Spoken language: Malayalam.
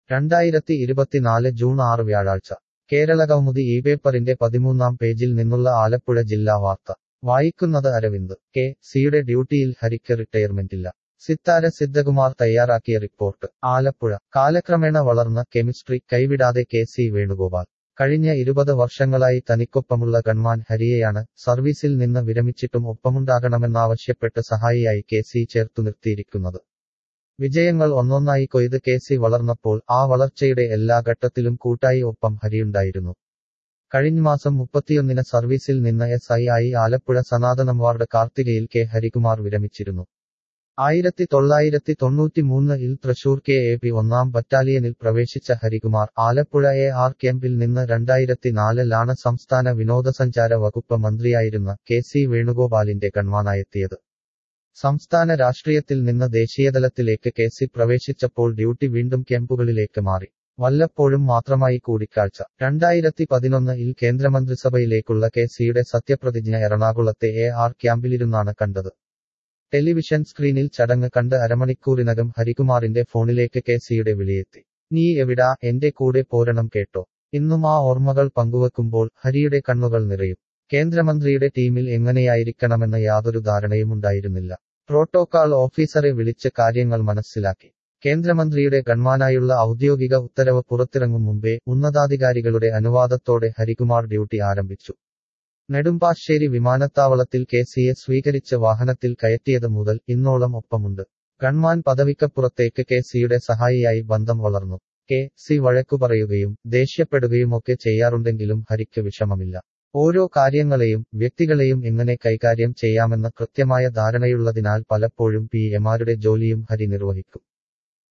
രണ്ടായിരത്തി ഇരുപത്തിനാല് ജൂൺ ആറ് വ്യാഴാഴ്ച കേരളകൗമുദി ഈ പേപ്പറിന്റെ പതിമൂന്നാം പേജിൽ നിന്നുള്ള ആലപ്പുഴ ജില്ലാ വാർത്ത വായിക്കുന്നത് അരവിന്ദ് കെ സിയുടെ ഡ്യൂട്ടിയിൽ ഹരിക്ക് റിട്ടയർമെന്റില്ല സിത്താര സിദ്ധകുമാർ തയ്യാറാക്കിയ റിപ്പോർട്ട് ആലപ്പുഴ കാലക്രമേണ വളർന്ന കെമിസ്ട്രി കൈവിടാതെ കെ സി വേണുഗോപാൽ കഴിഞ്ഞ ഇരുപത് വർഷങ്ങളായി തനിക്കൊപ്പമുള്ള ഗൺമാൻ ഹരിയെയാണ് സർവീസിൽ നിന്ന് വിരമിച്ചിട്ടും ഒപ്പമുണ്ടാകണമെന്നാവശ്യപ്പെട്ട് സഹായിയായി കെ സി ചേർത്തു നിർത്തിയിരിക്കുന്നത് വിജയങ്ങൾ ഒന്നൊന്നായി കൊയ്ത് കെ സി വളർന്നപ്പോൾ ആ വളർച്ചയുടെ എല്ലാ ഘട്ടത്തിലും കൂട്ടായി ഒപ്പം ഹരിയുണ്ടായിരുന്നു കഴിഞ്ഞ മാസം മുപ്പത്തിയൊന്നിന് സർവീസിൽ നിന്ന് എസ് ഐ ആയി ആലപ്പുഴ സനാതനം വാർഡ് കാർത്തികയിൽ കെ ഹരികുമാർ വിരമിച്ചിരുന്നു ആയിരത്തി തൊള്ളായിരത്തി തൊണ്ണൂറ്റിമൂന്നിൽ തൃശൂർ കെ എ പി ഒന്നാം ബറ്റാലിയനിൽ പ്രവേശിച്ച ഹരികുമാർ ആലപ്പുഴ എ ആർ ക്യാമ്പിൽ നിന്ന് രണ്ടായിരത്തി നാലിലാണ് സംസ്ഥാന വിനോദസഞ്ചാര വകുപ്പ് മന്ത്രിയായിരുന്ന കെ സി വേണുഗോപാലിന്റെ കൺവാനായെത്തിയത് സംസ്ഥാന രാഷ്ട്രീയത്തിൽ നിന്ന് ദേശീയതലത്തിലേക്ക് കെ സി പ്രവേശിച്ചപ്പോൾ ഡ്യൂട്ടി വീണ്ടും ക്യാമ്പുകളിലേക്ക് മാറി വല്ലപ്പോഴും മാത്രമായി കൂടിക്കാഴ്ച രണ്ടായിരത്തി പതിനൊന്നിൽ കേന്ദ്രമന്ത്രിസഭയിലേക്കുള്ള കെ സിയുടെ സത്യപ്രതിജ്ഞ എറണാകുളത്തെ എ ആർ ക്യാമ്പിലിരുന്നാണ് കണ്ടത് ടെലിവിഷൻ സ്ക്രീനിൽ ചടങ്ങ് കണ്ട് അരമണിക്കൂറിനകം ഹരികുമാറിന്റെ ഫോണിലേക്ക് കെ സിയുടെ വിളിയെത്തി നീ എവിടാ എന്റെ കൂടെ പോരണം കേട്ടോ ഇന്നും ആ ഓർമ്മകൾ പങ്കുവെക്കുമ്പോൾ ഹരിയുടെ കണ്ണുകൾ നിറയും കേന്ദ്രമന്ത്രിയുടെ ടീമിൽ എങ്ങനെയായിരിക്കണമെന്ന് യാതൊരു ധാരണയുമുണ്ടായിരുന്നില്ല പ്രോട്ടോകാൾ ഓഫീസറെ വിളിച്ച് കാര്യങ്ങൾ മനസ്സിലാക്കി കേന്ദ്രമന്ത്രിയുടെ ഗൺമാനായുള്ള ഔദ്യോഗിക ഉത്തരവ് പുറത്തിറങ്ങും മുമ്പേ ഉന്നതാധികാരികളുടെ അനുവാദത്തോടെ ഹരികുമാർ ഡ്യൂട്ടി ആരംഭിച്ചു നെടുമ്പാശ്ശേരി വിമാനത്താവളത്തിൽ കെ സിയെ സ്വീകരിച്ച് വാഹനത്തിൽ കയറ്റിയത് മുതൽ ഇന്നോളം ഒപ്പമുണ്ട് ഗൺമാൻ പദവിക്കപ്പുറത്തേക്ക് കെ സിയുടെ സഹായിയായി ബന്ധം വളർന്നു കെ സി വഴക്കു പറയുകയും ദേഷ്യപ്പെടുകയുമൊക്കെ ചെയ്യാറുണ്ടെങ്കിലും ഹരിക്ക് വിഷമമില്ല ഓരോ കാര്യങ്ങളെയും വ്യക്തികളെയും എങ്ങനെ കൈകാര്യം ചെയ്യാമെന്ന കൃത്യമായ ധാരണയുള്ളതിനാൽ പലപ്പോഴും പി എമാരുടെ ജോലിയും ഹരി നിർവഹിക്കും